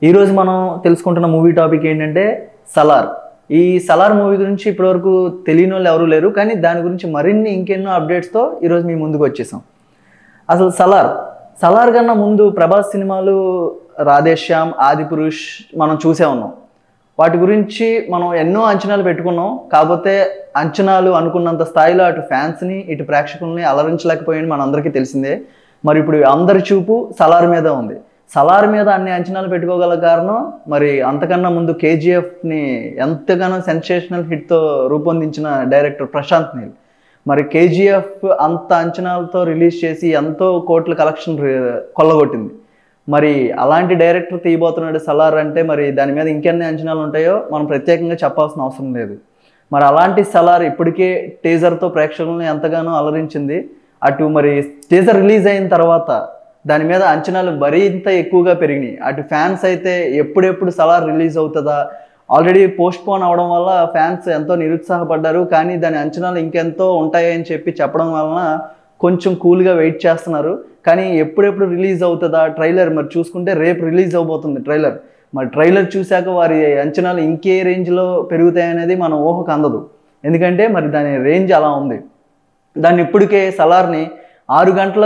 ఈరోజు మనం తెలుసుకుంటున్న movie topic ఏంటంటే సలార్ ఈ సలార్ మూవీ గురించి ఇప్పటివరకు తెలియని వాళ్ళు ఎవరు లేరు కానీ దాని గురించి మరిన్ని ఇంకెన్నో అప్డేట్స్తో ఈరోజు మీ ముందుకు వచ్చేసాం అసలు సలార్ సలార్ కన్నా ముందు ప్రభాస్ సినిమాలు రాధేశ్యామ్ ఆదిపురుష్ మనం చూసే ఉన్నాం వాటి గురించి మనం ఎన్నో అంచనాలు పెట్టుకున్నాం కాకపోతే అంచనాలు అనుకున్నంత స్థాయిలో అటు ఫ్యాన్స్ని ఇటు ప్రేక్షకుల్ని అలరించలేకపోయింది మనందరికీ తెలిసిందే మరి ఇప్పుడు అందరి చూపు సలార్ మీద ఉంది సలార్ మీద అన్ని అంచనాలు పెట్టుకోగల కారణం మరి అంతకన్నా ముందు కేజీఎఫ్ని ఎంతగానో సెన్సేషనల్ హిట్తో రూపొందించిన డైరెక్టర్ ప్రశాంత్ నీల్ మరి కేజీఎఫ్ అంత అంచనాలతో రిలీజ్ చేసి ఎంతో కోట్ల కలెక్షన్ కొల్లగొట్టింది మరి అలాంటి డైరెక్టర్ తీయబోతున్నాడు సలార్ అంటే మరి దాని మీద ఇంకెన్ని అంచనాలు ఉంటాయో మనం ప్రత్యేకంగా చెప్పాల్సిన అవసరం లేదు మరి అలాంటి సలార్ ఇప్పటికే టీజర్తో ప్రేక్షకులను ఎంతగానో అలరించింది అటు మరి టీజర్ రిలీజ్ అయిన తర్వాత దాని మీద అంచనాలు మరింత ఎక్కువగా పెరిగినాయి అటు ఫ్యాన్స్ అయితే ఎప్పుడెప్పుడు సలార్ రిలీజ్ అవుతుందా ఆల్రెడీ పోస్ట్ పోన్ అవడం వల్ల ఫ్యాన్స్ ఎంతో నిరుత్సాహపడ్డారు కానీ దాని అంచనాలు ఇంకెంతో ఉంటాయి అని చెప్పి చెప్పడం వలన కొంచెం కూల్గా వెయిట్ చేస్తున్నారు కానీ ఎప్పుడెప్పుడు రిలీజ్ అవుతుందా ట్రైలర్ మరి చూసుకుంటే రేపు రిలీజ్ అవబోతుంది ట్రైలర్ మరి ట్రైలర్ చూశాక వారి అంచనాలు ఇంకే రేంజ్లో పెరుగుతాయనేది మన ఊహకు అందదు ఎందుకంటే మరి దాని రేంజ్ అలా ఉంది దాన్ని ఇప్పటికే సలార్ని ఆరు గంటల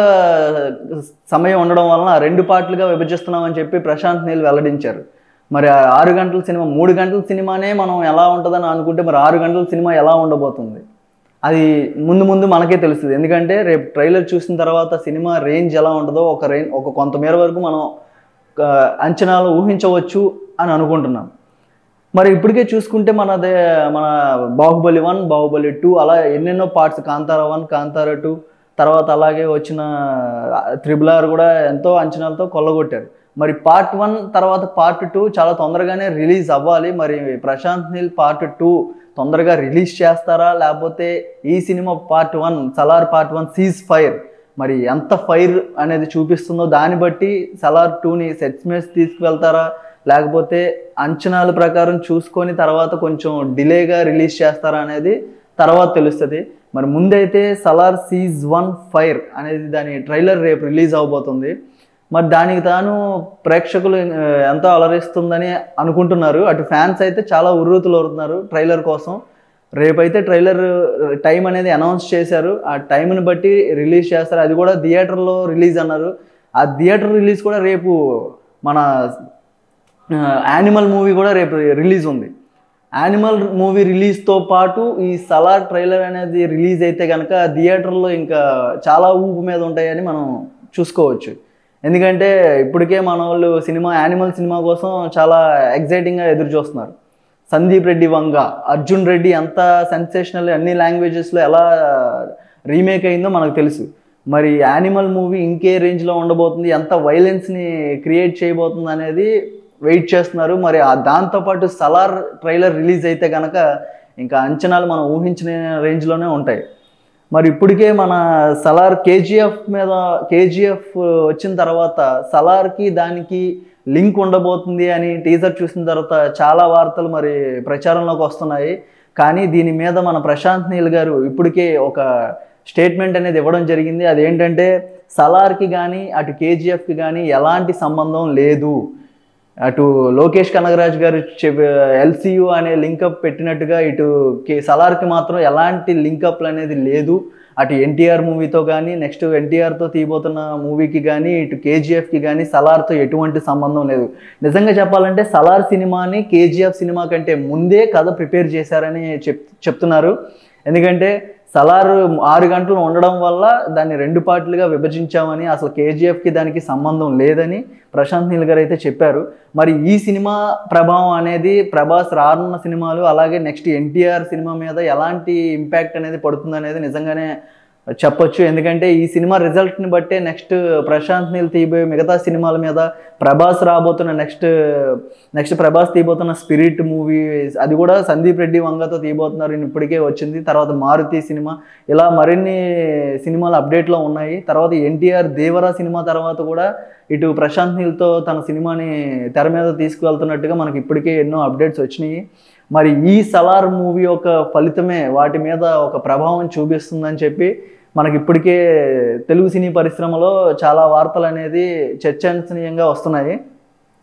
సమయం ఉండడం వలన రెండు పార్ట్లుగా విభజిస్తున్నామని చెప్పి ప్రశాంత్ నీల్ వెల్లడించారు మరి ఆ ఆరు గంటల సినిమా మూడు గంటల సినిమానే మనం ఎలా ఉంటుందని అనుకుంటే మరి ఆరు గంటల సినిమా ఎలా ఉండబోతుంది అది ముందు ముందు మనకే తెలుస్తుంది ఎందుకంటే రేపు ట్రైలర్ చూసిన తర్వాత సినిమా రేంజ్ ఎలా ఉంటుందో ఒక రేంజ్ ఒక కొంతమేర వరకు మనం ఆ, అంచనాలు ఊహించవచ్చు అని అనుకుంటున్నాం మరి ఇప్పటికే చూసుకుంటే మనదే మన బాహుబలి వన్ బాహుబలి టూ అలా ఎన్నెన్నో parts Kantara one Kantara two తర్వాత అలాగే వచ్చిన త్రిబుల్ ఆర్ కూడా ఎంతో అంచనాలతో కొల్లగొట్టారు మరి పార్ట్ వన్ తర్వాత పార్ట్ టూ చాలా తొందరగానే రిలీజ్ అవ్వాలి మరి ప్రశాంత్ నీల్ పార్ట్ టూ తొందరగా రిలీజ్ చేస్తారా లేకపోతే ఈ cinema part one Salaar part one ceasefire మరి ఎంత ఫైర్ అనేది చూపిస్తుందో దాన్ని బట్టి సలార్ టూని సెట్స్ మీద తీసుకువెళ్తారా లేకపోతే అంచనాల ప్రకారం చూసుకొని తర్వాత కొంచెం డిలేగా రిలీజ్ చేస్తారా అనేది తర్వాత తెలుస్తుంది మరి ముందైతే సలార్ సీజ్ వన్ ఫైర్ అనేది దాని ట్రైలర్ రేపు రిలీజ్ అవబోతుంది మరి దానికి తాను ప్రేక్షకులు ఆ, ఎంతో అలరిస్తుందని అనుకుంటున్నారు అటు ఫ్యాన్స్ అయితే చాలా ఉర్రూతులు అవుతున్నారు ట్రైలర్ కోసం రేపైతే ట్రైలర్ టైం అనేది అనౌన్స్ చేశారు ఆ టైంని బట్టి రిలీజ్ చేస్తారు అది కూడా థియేటర్లో రిలీజ్ అన్నారు ఆ థియేటర్ రిలీజ్ కూడా రేపు మన యానిమల్ మూవీ కూడా రేపు రిలీజ్ ఉంది యానిమల్ మూవీ రిలీజ్తో పాటు ఈ సలార్ ట్రైలర్ అనేది రిలీజ్ అయితే కనుక థియేటర్లో ఇంకా చాలా ఊపు మీద ఉంటాయని మనం చూసుకోవచ్చు ఎందుకంటే ఇప్పటికే మన వాళ్ళు సినిమా యానిమల్ సినిమా కోసం చాలా ఎగ్జైటింగ్గా ఎదురు చూస్తున్నారు సందీప్ రెడ్డి వంగ అర్జున్ రెడ్డి ఎంత సెన్సేషనల్ అన్ని లాంగ్వేజెస్లో ఎలా రీమేక్ అయిందో మనకు తెలుసు మరి యానిమల్ మూవీ ఇంకే రేంజ్లో ఉండబోతుంది ఎంత వైలెన్స్ని క్రియేట్ చేయబోతుంది అనేది వెయిట్ చేస్తున్నారు మరి ఆ దాంతోపాటు సలార్ ట్రైలర్ రిలీజ్ అయితే కనుక ఇంకా అంచనాలు మనం ఊహించిన రేంజ్లోనే ఉంటాయి మరి ఇప్పటికే మన సలార్ కేజీఎఫ్ మీద కేజీఎఫ్ వచ్చిన తర్వాత సలార్కి దానికి లింక్ ఉండబోతుంది అని టీజర్ చూసిన తర్వాత చాలా వార్తలు మరి ప్రచారంలోకి వస్తున్నాయి కానీ దీని మీద మన ప్రశాంత్ నీల్ గారు ఇప్పటికే ఒక స్టేట్మెంట్ అనేది ఇవ్వడం జరిగింది అదేంటంటే సలార్కి కానీ అటు కేజీఎఫ్కి కానీ ఎలాంటి సంబంధం లేదు అటు లోకేష్ కనగరాజ్ గారు ఎల్సియు అనే లింకప్ పెట్టినట్టుగా ఇటు కే సలార్కి మాత్రం ఎలాంటి లింకప్లు అనేది లేదు అటు ఎన్టీఆర్ మూవీతో కానీ నెక్స్ట్ ఎన్టీఆర్తో తీయబోతున్న మూవీకి కానీ ఇటు కేజీఎఫ్కి కానీ సలార్తో ఎటువంటి సంబంధం లేదు నిజంగా చెప్పాలంటే సలార్ సినిమాని కేజీఎఫ్ సినిమా కంటే ముందే కథ ప్రిపేర్ చేశారని చెప్ చెప్తున్నారు ఎందుకంటే సలార్ ఆరు గంటలు ఉండడం వల్ల దాన్ని రెండు పార్ట్లుగా విభజించామని అసలు కేజీఎఫ్కి దానికి సంబంధం లేదని ప్రశాంత్ నీల్ గారు అయితే చెప్పారు మరి ఈ సినిమా ప్రభావం అనేది ప్రభాస్ రానున్న సినిమాలు అలాగే నెక్స్ట్ ఎన్టీఆర్ సినిమా మీద ఎలాంటి ఇంపాక్ట్ అనేది పడుతుంది అనేది నిజంగానే చెప్పొచ్చు ఎందుకంటే ఈ సినిమా రిజల్ట్ని బట్టే నెక్స్ట్ ప్రశాంత్ నీల్ తీయబోయే మిగతా సినిమాల మీద ప్రభాస్ రాబోతున్న నెక్స్ట్ నెక్స్ట్ ప్రభాస్ తీయబోతున్న స్పిరిట్ మూవీ అది కూడా సందీప్ రెడ్డి వంగతో తీయబోతున్నారు ఈయన ఇప్పటికే వచ్చింది తర్వాత మారుతి సినిమా ఇలా మరిన్ని సినిమాలు అప్డేట్లో ఉన్నాయి తర్వాత ఎన్టీఆర్ దేవరా సినిమా తర్వాత కూడా ఇటు ప్రశాంత్ నీల్తో తన సినిమాని తెర మీద తీసుకువెళ్తున్నట్టుగా మనకి ఇప్పటికే ఎన్నో అప్డేట్స్ వచ్చినాయి మరి ఈ సలార్ మూవీ యొక్క ఫలితమే వాటి మీద ఒక ప్రభావం చూపిస్తుందని చెప్పి మనకి ఇప్పటికే తెలుగు సినీ పరిశ్రమలో చాలా వార్తలు అనేది చర్చనీయంగా వస్తున్నాయి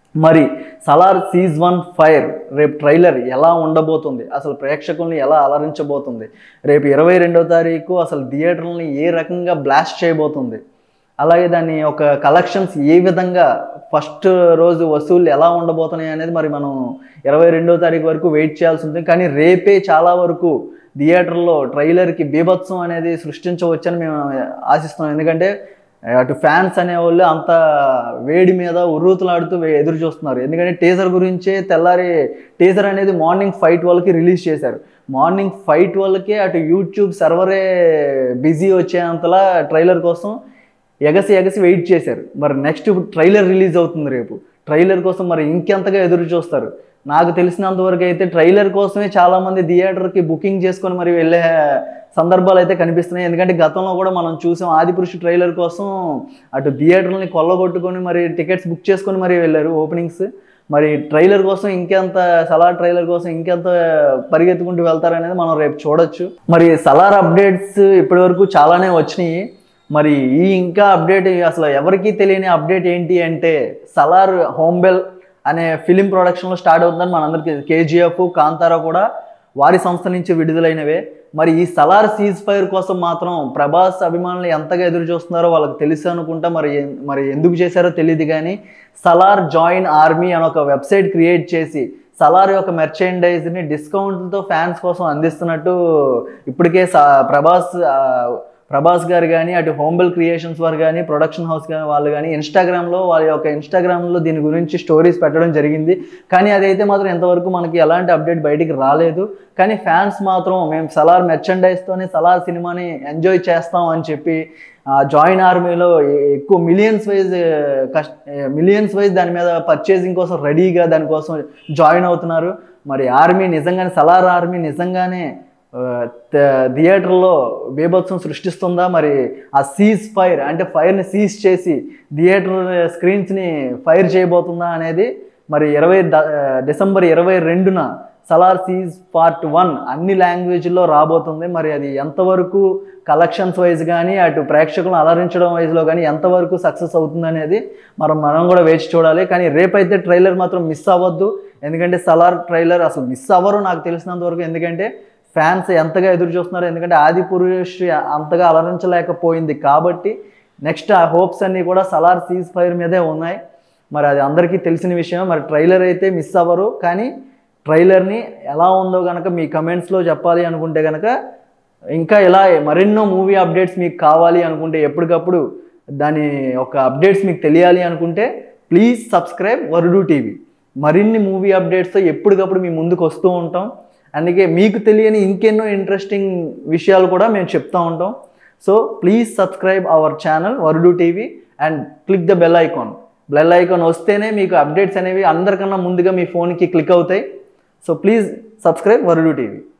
మరి సలార్ సీజ్ వన్ ఫైర్ రేపు ట్రైలర్ ఎలా ఉండబోతుంది అసలు ప్రేక్షకుల్ని ఎలా అలరించబోతుంది రేపు ఇరవై రెండవ తారీఖు అసలు థియేటర్లని ఏ రకంగా బ్లాస్ట్ చేయబోతుంది అలాగే దాని ఒక కలెక్షన్స్ ఏ విధంగా ఫస్ట్ రోజు వసూళ్ళు ఎలా ఉండబోతున్నాయి అనేది మరి మనం ఇరవై రెండవ తారీఖు వరకు వెయిట్ చేయాల్సి ఉంటుంది కానీ రేపే చాలా వరకు థియేటర్లో ట్రైలర్కి బీభత్సం అనేది సృష్టించవచ్చని మేము ఆశిస్తున్నాం ఎందుకంటే అటు ఫ్యాన్స్ అనేవాళ్ళు అంత వేడి మీద ఉర్రూతలాడుతూ వే- ఎదురు చూస్తున్నారు ఎందుకంటే టీజర్ గురించే తెల్లారి టీజర్ అనేది మార్నింగ్ ఫైట్ వాళ్ళకి రిలీజ్ చేశారు మార్నింగ్ ఫైట్ వాళ్ళకి అటు యూట్యూబ్ సర్వరే బిజీ వచ్చేంతలా ట్రైలర్ కోసం ఎగసి ఎగసి వెయిట్ చేశారు మరి నెక్స్ట్ ట్రైలర్ రిలీజ్ అవుతుంది రేపు ట్రైలర్ కోసం మరి ఇంకెంతగా ఎదురు చూస్తారు నాకు తెలిసినంత వరకు అయితే ట్రైలర్ కోసమే చాలా మంది థియేటర్కి బుకింగ్ చేసుకొని మరి వెళ్ళే సందర్భాలు అయితే కనిపిస్తున్నాయి ఎందుకంటే గతంలో కూడా మనం చూసాం ఆదిపురుషు ట్రైలర్ కోసం అటు థియేటర్ని కొల్లగొట్టుకొని మరి టికెట్స్ బుక్ చేసుకొని మరి వెళ్ళారు ఓపెనింగ్స్ మరి ట్రైలర్ కోసం ఇంకెంత సలార్ ట్రైలర్ కోసం ఇంకెంత పరిగెత్తుకుంటూ వెళ్తారనేది మనం రేపు చూడొచ్చు మరి సలార్ అప్డేట్స్ ఇప్పటి వరకు చాలానే వచ్చినాయి మరి ఈ ఇంకా అప్డేట్ అసలు ఎవరికీ తెలియని అప్డేట్ ఏంటి అంటే సలార్ హోంబెల్ అనే ఫిలిం ప్రొడక్షన్లో స్టార్ట్ అవుతుందని మనందరికీ కేజీఎఫ్ కాంతారా కూడా వారి సంస్థ నుంచి విడుదలైనవే మరి ఈ సలార్ సీజ్ ఫైర్ కోసం మాత్రం ప్రభాస్ అభిమానులు ఎంతగా ఎదురు చూస్తున్నారో వాళ్ళకి తెలుసు అనుకుంటా మరి ఎన్- మరి ఎందుకు చేశారో తెలియదు కానీ సలార్ జాయిన్ ఆర్మీ అని ఒక వెబ్సైట్ క్రియేట్ చేసి సలార్ యొక్క మెర్చెండైజ్ని డిస్కౌంట్లతో ఫ్యాన్స్ కోసం అందిస్తున్నట్టు ఇప్పటికే స- ప్రభాస్ ఆ, ప్రభాస్ గారు కానీ అటు హోంబెల్ క్రియేషన్స్ వారు కానీ ప్రొడక్షన్ హౌస్ కానీ వాళ్ళు కానీ ఇన్స్టాగ్రామ్లో వాళ్ళ యొక్క ఇన్స్టాగ్రామ్లో దీని గురించి స్టోరీస్ పెట్టడం జరిగింది కానీ అదైతే మాత్రం ఇంతవరకు మనకి ఎలాంటి అప్డేట్ బయటికి రాలేదు కానీ ఫ్యాన్స్ మాత్రం మేము సలార్ మెర్చండైజ్తోనే సలార్ సినిమాని ఎంజాయ్ చేస్తాం అని చెప్పి జాయిన్ ఆర్మీలో ఎక్కువ మిలియన్స్ వైజ్ కష్ట మిలియన్స్ వైజ్ దాని మీద పర్చేసింగ్ కోసం రెడీగా దానికోసం జాయిన్ అవుతున్నారు మరి ఆర్మీ నిజంగానే సలార్ ఆర్మీ నిజంగానే ఆ, థ- థియేటర్లో బీభత్సం సృష్టిస్తుందా మరి ఆ సీజ్ ఫైర్ అంటే ఫైర్ని సీజ్ చేసి థియేటర్ స్క్రీన్స్ని ఫైర్ చేయబోతుందా అనేది మరి ఇరవై ద- డిసెంబర్ ఇరవై రెండున సలార్ సీజ్ పార్ట్ వన్ అన్ని లాంగ్వేజ్లో రాబోతుంది మరి అది ఎంతవరకు కలెక్షన్స్ వైజ్ కానీ అటు ప్రేక్షకులను అలరించడం వైజ్లో కానీ ఎంతవరకు సక్సెస్ అవుతుంది అనేది మనం మనం కూడా వేచి చూడాలి కానీ రేపైతే ట్రైలర్ మాత్రం మిస్ అవ్వద్దు ఎందుకంటే సలార్ ట్రైలర్ అసలు మిస్ అవ్వరు నాకు తెలిసినంత వరకు ఎందుకంటే ఫ్యాన్స్ ఎంతగా ఎదురు చూస్తున్నారు ఎందుకంటే ఆది పురుష్ అంతగా అలరించలేకపోయింది కాబట్టి నెక్స్ట్ ఆ హోప్స్ అన్నీ కూడా సలార్ సీజ్ ఫైర్ మీదే ఉన్నాయి మరి అది అందరికీ తెలిసిన విషయం మరి ట్రైలర్ అయితే మిస్ అవ్వరు కానీ ట్రైలర్ని ఎలా ఉందో కనుక మీ కమెంట్స్లో చెప్పాలి అనుకుంటే కనుక ఇంకా ఇలా మరెన్నో మూవీ అప్డేట్స్ మీకు కావాలి అనుకుంటే ఎప్పటికప్పుడు దాని ఒక అప్డేట్స్ మీకు తెలియాలి అనుకుంటే ప్లీజ్ సబ్స్క్రైబ్ వరుడు టీవీ మరిన్ని మూవీ అప్డేట్స్తో ఎప్పటికప్పుడు మీ ముందుకు వస్తూ ఉంటాం అందుకే మీకు తెలియని ఇంకెన్నో ఇంట్రెస్టింగ్ విషయాలు కూడా మేము చెప్తూ ఉంటాం so please subscribe our channel Varudu TV and click the bell icon bell icon వస్తేనే మీకు అప్డేట్స్ అనేవి అందరికన్నా ముందుగా మీ ఫోన్కి క్లిక్ అవుతాయి so please subscribe Varudu TV